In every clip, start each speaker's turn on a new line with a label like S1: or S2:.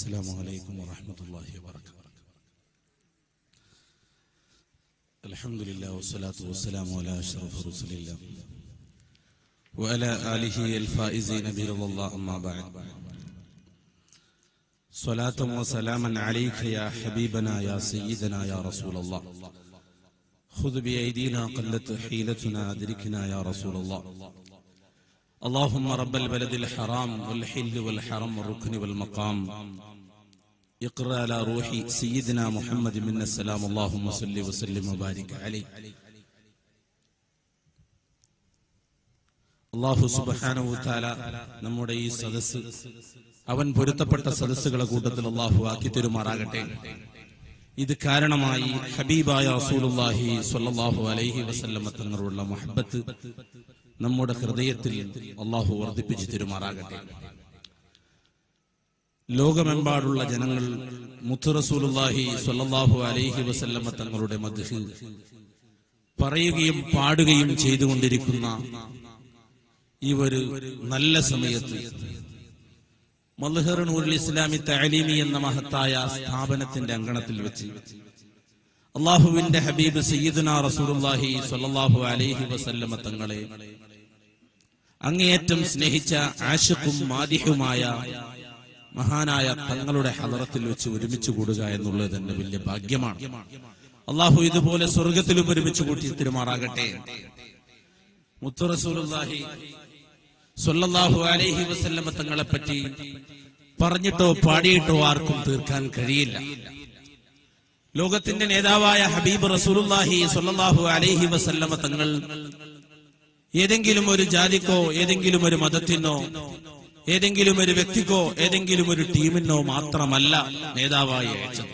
S1: السلام عليكم ورحمة الله وبركاته الحمد لله والصلاة والسلام على أشرف رسل الله وعلى آله الفائزين برضا الله أما بعد صلاة وسلاما عليك يا حبيبنا يا سيدنا يا رسول الله خذ بأيدينا قلت حيلتنا أدركنا يا رسول الله اللهم رب البلد الحرام والحل والحرم والركن والمقام اقرأ على روح سيدنا محمد منا السلام اللهم صل وسلم وبارك عليه അള്ളാഹു സുബാനവു താല നമ്മുടെ ഈ സദസ് അവൻ പൊരുത്തപ്പെട്ട സദസ്സുകളെ കൂട്ടത്തിൽ അള്ളാഹു ആക്കി തരുമാറാകട്ടെ ഇത് കാരണമായി ഹബീബായ റസൂലുള്ളാഹി സ്വല്ലല്ലാഹു അലൈഹി വസല്ലമ തങ്ങളുള്ള മഹബത്ത് നമ്മുടെ ഹൃദയത്തിൽ അള്ളാഹു വർദ്ധിപ്പിച്ചു തരുമാറാകട്ടെ ലോകമെമ്പാടുള്ള ജനങ്ങൾ മുത്തു റസൂലുള്ളാഹി സ്വല്ലല്ലാഹു അലൈഹി വസല്ലമ തങ്ങളുടെ മദ്ഹ് പറയുകയും പാടുകയും ചെയ്തുകൊണ്ടിരിക്കുന്ന ഈ ഒരു നല്ല സമയത്ത് മൽഹറുൽ ഇസ്ലാമി തഅലീമി എന്ന മഹത്തായ സ്ഥാപനത്തിന്റെ അങ്കണത്തിൽ വെച്ച് അള്ളാഹുവിന്റെ ഹബീബ് സയ്യിദുന റസൂലുള്ളാഹി സ്വല്ലല്ലാഹു അലൈഹി വസല്ലമ തങ്ങളെ അങ്ങേയറ്റം സ്നേഹിച്ച ആഷിഖും മാദിഹുമായ മഹാനായ തങ്ങളുടെ ഹലറത്തിൽ വെച്ച് ഒരുമിച്ച് കൂടുക എന്നുള്ളത് തന്നെ വലിയ ഭാഗ്യമാണ് അള്ളാഹു ഇതുപോലെ സ്വർഗത്തിലും ഒരുമിച്ച് കൂട്ടി തിരുമാറാകട്ടെ മുത്തു റസൂലുള്ളാഹി സ്വല്ലല്ലാഹു അലൈഹി വസല്ലമ തങ്ങളെ പറ്റി പറഞ്ഞിട്ടോ പാടിയിട്ടോ ആർക്കും തീർക്കാൻ കഴിയില്ല ലോകത്തിന്റെ നേതാവായ ഹബീബ് റസൂലുള്ളാഹി സ്വല്ലല്ലാഹു അലൈഹി വസല്ലമ തങ്ങൾ ഏതെങ്കിലും ഒരു ജാതിക്കോ ഏതെങ്കിലും ഒരു മതത്തിനോ ഏതെങ്കിലും ഒരു വ്യക്തിക്കോ ഏതെങ്കിലും ഒരു ടീമിനോ മാത്രമല്ല നേതാവായി അയച്ചത്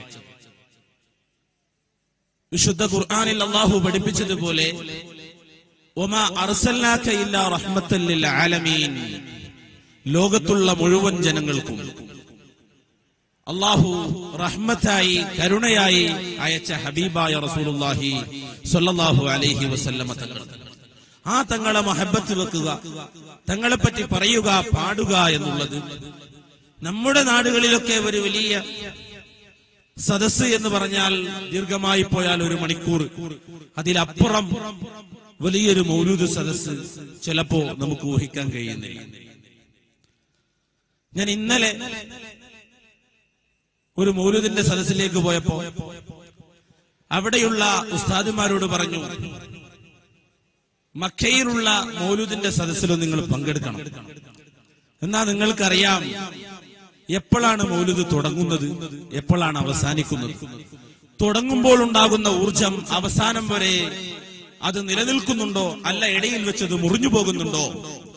S1: വിശുദ്ധ ഖുർആനിൽ അള്ളാഹു പഠിപ്പിച്ചതുപോലെ ഒമാ അർസൽനാക ഇല്ലാ റഹ്മത്തൻ ലിൽ ആലമീൻ ലോകത്തുള്ള മുഴുവൻ ജനങ്ങൾക്കും അള്ളാഹു റഹ്മത്തായി കരുണയായി അയച്ച ഹബീബായ റസൂലുള്ളാഹി സ്വല്ലല്ലാഹു അലൈഹി വസല്ലമ തങ്ങൾ ആ തങ്ങളെ മഹബത്ത് വെക്കുക തങ്ങളെ പറ്റി പറയുക പാടുക എന്നുള്ളത് നമ്മുടെ നാടുകളിലൊക്കെ ഒരു വലിയ സദസ് എന്ന് പറഞ്ഞാൽ ദീർഘമായി പോയാൽ ഒരു മണിക്കൂർ അതിലപ്പുറം വലിയൊരു മൗലൂദ് സദസ് ചിലപ്പോ നമുക്ക് ഊഹിക്കാൻ കഴിയുന്നില്ല ഞാൻ ഇന്നലെ ഒരു മൗലൂദിന്റെ സദസ്സിലേക്ക് പോയപ്പോ അവിടെയുള്ള ഉസ്താദുമാരോട് പറഞ്ഞു മക്കയിലുള്ള മൗലൂദിന്റെ സദസ്സിലും നിങ്ങൾ പങ്കെടുക്കണം എന്നാ നിങ്ങൾക്കറിയാം എപ്പോഴാണ് മൗലൂദ് തുടങ്ങുന്നത് എപ്പോഴാണ് അവസാനിക്കുന്നത് തുടങ്ങുമ്പോൾ ഉണ്ടാകുന്ന ഊർജം അവസാനം വരെ അത് നിലനിൽക്കുന്നുണ്ടോ അല്ല ഇടയിൽ വെച്ചത് മുറിഞ്ഞു പോകുന്നുണ്ടോ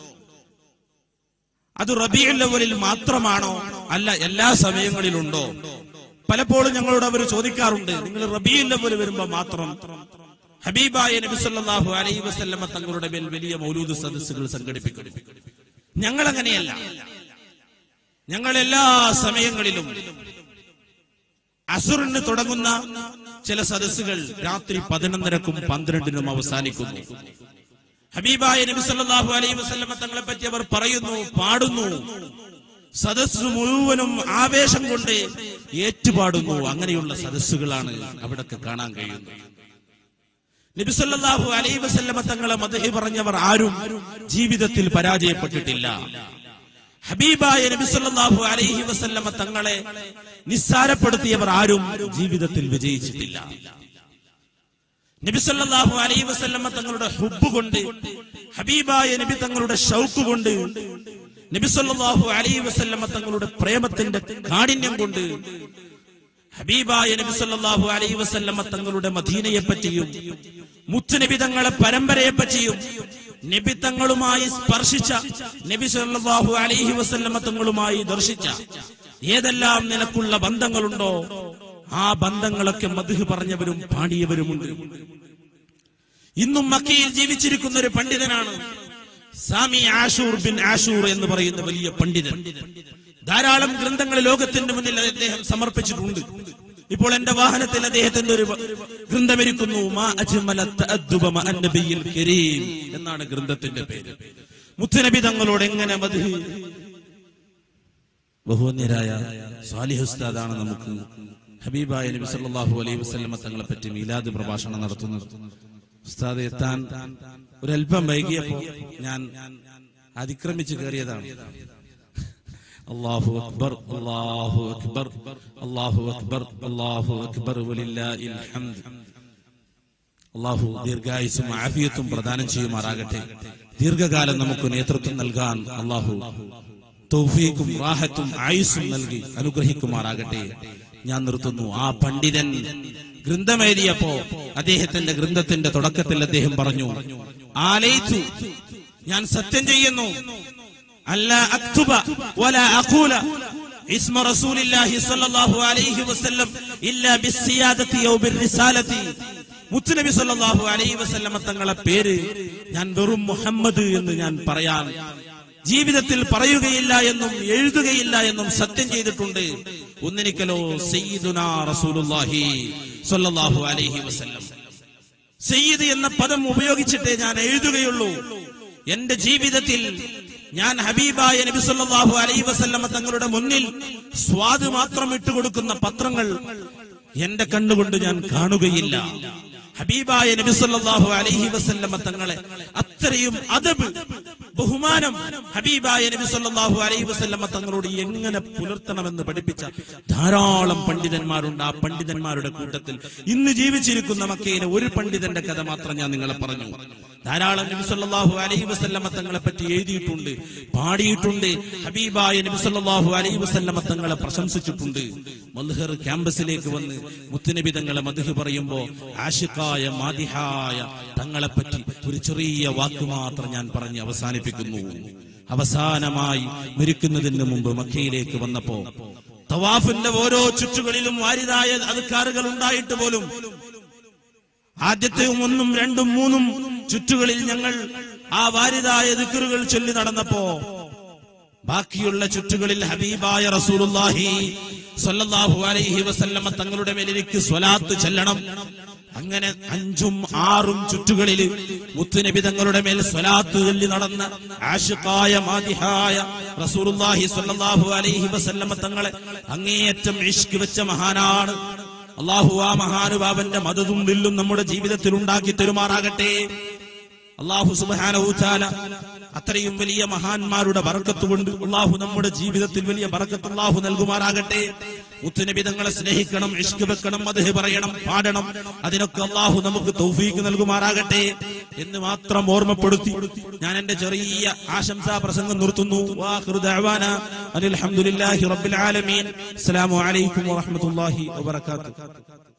S1: അത് റബിയുള്ളവരിൽ മാത്രമാണോ അല്ല എല്ലാ സമയങ്ങളിലുണ്ടോ പലപ്പോഴും ഞങ്ങളോട് അവർ ചോദിക്കാറുണ്ട് നിങ്ങൾ റബിയുള്ളവർ വരുമ്പോ മാത്രം ഹബീബായ നബി സല്ലല്ലാഹു അലൈഹി വസല്ലമ തങ്ങളുടെ മേൽ വലിയ മൗലൂദ് സദസ്സുകൾ സംഘടിപ്പിക്കും ഞങ്ങൾ അങ്ങനെയല്ല ഞങ്ങൾ എല്ലാ സമയങ്ങളിലും അസുറിന് തുടങ്ങുന്ന ചില സദസ്സുകൾ രാത്രി പതിനൊന്നരക്കും പന്ത്രണ്ടിനും അവസാനിക്കുന്നു ഹബീബായ നബി സല്ലല്ലാഹു അലൈഹി വസല്ലമ തങ്ങളെ പറ്റി അവർ പറയുന്നു പാടുന്നു സദസ് മുഴുവനും ആവേശം കൊണ്ട് ഏറ്റുപാടുന്നു അങ്ങനെയുള്ള സദസ്സുകളാണ് അവിടൊക്കെ കാണാൻ കഴിയുന്നത് നബി സല്ലല്ലാഹു അലൈഹി വസല്ലമ തങ്ങളെ മദഹി പറഞ്ഞവർ ആരും ജീവിതത്തിൽ പരാജയപ്പെട്ടിട്ടില്ല ഹബീബായ നബി സല്ലല്ലാഹു അലൈഹി വസല്ലമ തങ്ങളെ നിസ്സാരപ്പെടുത്തിയവർ ആരും ജീവിതത്തിൽ വിജയിച്ചിട്ടില്ല നബി സല്ലല്ലാഹു അലൈഹി വസല്ലമ തങ്ങളുടെ ഹുബ് കൊണ്ട് ഹബീബായ നബി തങ്ങളുടെ ഷൗക്ക് കൊണ്ട് നബി സല്ലല്ലാഹു അലൈഹി വസല്ലമ തങ്ങളുടെ പ്രേമത്തിന്റെ കാഠിന്യം കൊണ്ട് ഹബീബായ നബി സല്ലല്ലാഹു അലൈഹി വസല്ലമ തങ്ങളുടെ മദീനയെ പറ്റിയും മുത്തുനബി തങ്ങളെ പരമ്പരയെ പറ്റിയും നബി തങ്ങളുമായി സ്പർശിച്ച നബി സല്ലല്ലാഹു അലൈഹി വസല്ലമ തങ്ങളുമായി ദർശിച്ച ഏതെല്ലാം നിനക്കുള്ള ബന്ധങ്ങളുണ്ടോ ആ ബന്ധങ്ങളൊക്കെ മധു പറഞ്ഞവരും പാടിയവരുമുണ്ട് ഇന്നും മക്കയിൽ ജീവിച്ചിരിക്കുന്ന ഒരു പണ്ഡിതനാണ് സാമി ആഷൂർ ബിൻ ആഷൂർ എന്ന് പറയുന്ന വലിയ പണ്ഡിതൻ ധാരാളം ഗ്രന്ഥങ്ങൾ ലോകത്തിന്റെ മുന്നിൽ അദ്ദേഹം സമർപ്പിച്ചിട്ടുണ്ട് ഇപ്പോൾ എന്റെ വാഹനത്തിൽ അദ്ദേഹത്തിന്റെ ഒരു ഗ്രന്ഥമിരിക്കുന്നു മാ അജ്മല തഅദ്ദുബ മഅൻ നബിയിൽ കരീം എന്നാണ് ഗ്രന്ഥത്തിന്റെ പേര് മുത്തുനബി തങ്ങളോട് എങ്ങനെ മധു ബഹുവന്യരായ സാലിഹ് ഉസ്താദാണ് നമുക്ക് ഹബീബായ നബി സല്ലല്ലാഹു അലൈഹി വസല്ലമ തങ്ങളെ പറ്റി മീലാദ് പ്രഭാഷണം നടത്തുന്നത് ഉസ്താദ് എത്താൻ ഒരല്പം വൈകിയപ്പോ ഞാൻ അതിക്രമിച്ച് കയറിയതാണ് അള്ളാഹു അക്ബർ അള്ളാഹു അക്ബർ അള്ളാഹു അക്ബർ അള്ളാഹു അക്ബർ വലില്ലാഹിൽ ഹംദ് അള്ളാഹു ദീർഘായുസും ആഫിയത്തും പ്രദാനം ചെയ്യുമാറാകട്ടെ ദീർഘകാലം നമുക്ക് നേതൃത്വം നൽകാൻ അള്ളാഹു തൗഫീഖും റാഹത്തും ആയുസ്സും നൽകി അനുഗ്രഹിക്കുമാറാകട്ടെ ഞാൻ നിർത്തുന്നു ആ പണ്ഡിതൻ ഗ്രന്ഥമെഴുതിയപ്പോ അദ്ദേഹത്തിന്റെ ഗ്രന്ഥത്തിന്റെ തുടക്കത്തിൽ അദ്ദേഹം പറഞ്ഞു ആലയിച്ചു ഞാൻ സത്യം ചെയ്യുന്നു അല്ല അക്തുബ വല അഖൂല ഇസ്മ റസൂലില്ലാഹി സ്വല്ലല്ലാഹു അലൈഹി വസല്ലം ഇല്ലാ ബിസ്സിയാദത്തി ഔ ബിർറിസാലത്തി മുത്തുനബി സല്ലല്ലാഹു അലൈഹി വസല്ലമ തങ്ങളെ പേര് ഞാൻ വെറും മുഹമ്മദ് എന്ന് ഞാൻ പറയാൻ ജീവിതത്തിൽ പറയുകയില്ല എന്നും എഴുതുകയില്ല എന്നും സത്യം ചെയ്തിട്ടുണ്ട് ഒന്നിനിക്കലോ സയ്യിദുനാ റസൂലുള്ളാഹി സ്വല്ലല്ലാഹു അലൈഹി വസല്ലം സയ്യിദ് എന്ന പദം ഉപയോഗിച്ചിട്ടേ ഞാൻ എഴുതുകയുള്ളൂ എന്റെ ജീവിതത്തിൽ ഞാൻ ഹബീബായ നബി സല്ലല്ലാഹു അലൈഹി വസല്ലമ തങ്ങളുടെ മുന്നിൽ സ്വാദ് മാത്രം ഇട്ടുകൊടുക്കുന്ന പത്രങ്ങൾ എന്റെ കണ്ണുകൊണ്ട് ഞാൻ കാണുകയില്ല ഹബീബായ നബി സല്ലല്ലാഹു അലൈഹി വസല്ലമ തങ്ങളെ അത്രയും അദബ് ബഹുമാനം ഹബീബായ നബി സല്ലല്ലാഹു അലൈഹി വസല്ലമ തങ്ങളോട് എങ്ങനെ പുലർത്തണമെന്ന് പഠിപ്പിച്ച ധാരാളം പണ്ഡിതന്മാരുണ്ട് ആ പണ്ഡിതന്മാരുടെ കൂട്ടത്തിൽ ഇന്ന് ജീവിച്ചിരിക്കുന്ന മക്കയിലെ ഒരു പണ്ഡിതന്റെ കഥ മാത്രം ഞാൻ നിങ്ങളെ പറഞ്ഞു ധാരാളം നബി സല്ലല്ലാഹു അലൈഹി വസല്ലമ തങ്ങളെ പറ്റി എഴുതിയിട്ടുണ്ട് പാടിയിട്ടുണ്ട് ഹബീബായ നബി സല്ലല്ലാഹു അലൈഹി വസല്ലമ തങ്ങളെ പ്രശംസിച്ചിട്ടുണ്ട് മൽഹർ ക്യാമ്പസിലേക്ക് വന്ന് മുത്തുനബി തങ്ങളെ മധു പറയുമ്പോ ആഷിഖായ മാതിഹായ തങ്ങളെ പറ്റി ഒരു ചെറിയ വാക്ക് മാത്രം ഞാൻ പറഞ്ഞ് അവസാനിപ്പിക്കുന്നു അവസാനമായി മരിക്കുന്നതിന് മുമ്പ് മക്കയിലേക്ക് വന്നപ്പോ തവാഫിന്റെ ഓരോ ചുറ്റുകളിലും വാരിതായ അധികാറുകൾ ഉണ്ടായിട്ട് പോലും ആദ്യത്തെ ഒന്നും രണ്ടും മൂന്നും ചുറ്റുകളിൽ ഞങ്ങൾ ആ വാരിതായ ദിക്കറുകൾ ചൊല്ലി നടന്നപ്പോ ബാക്കിയുള്ള ചുറ്റുകളിൽ ഹബീബായ റസൂലുള്ളാഹി സ്വല്ലല്ലാഹു അലൈഹി വസല്ലമ തങ്ങളുടെ മേലിലേക്ക് സ്വലാത്ത് ചെല്ലണം അങ്ങനെ അഞ്ചും ആറും ചുറ്റുകളിൽ മുത്തുനബി തങ്ങളുടെ മേൽ സ്വലാത്ത് ചൊല്ലി നടന്ന ആഷിഖായ മാതിഹായ റസൂലുള്ളാഹി സ്വല്ലല്ലാഹു അലൈഹി വസല്ലമ തങ്ങളെ അങ്ങേയറ്റം ഇഷ്ക് വെച്ച മഹാനാണ് അള്ളാഹു ആ മഹാനുഭാവന്റെ മതതും വില്ലും നമ്മുടെ ജീവിതത്തിൽ ഉണ്ടാക്കി തരുമാറാകട്ടെ അള്ളാഹു സുബാനൂച്ചാല അത്രയും വലിയ മഹാന്മാരുടെ ബറക്കത്ത് കൊണ്ട് അള്ളാഹു നമ്മുടെ ജീവിതത്തിൽ വലിയ ബറക്കത്ത് അള്ളാഹു നൽകുമാറാകട്ടെ മുത്തുനബി തങ്ങളെ സ്നേഹിക്കണം ഇഷ്ക് വെക്കണം അദ്ദേഹം പറയണം പാടണം അതിനൊക്കെ അള്ളാഹു നമുക്ക് തൗഫീക്ക് നൽകുമാറാകട്ടെ എന്ന് മാത്രം ഓർമ്മപ്പെടുത്തി ഞാൻ എന്റെ ചെറിയ ആശംസാ പ്രസംഗം നിർത്തുന്നു വാഖിറു ദഅവാന അനിൽ ഹംദുലില്ലാഹി റബ്ബിൽ ആലമീൻ അസ്സലാമു അലൈക്കും വറഹ്മത്തുള്ളാഹി വബറകാതുഹു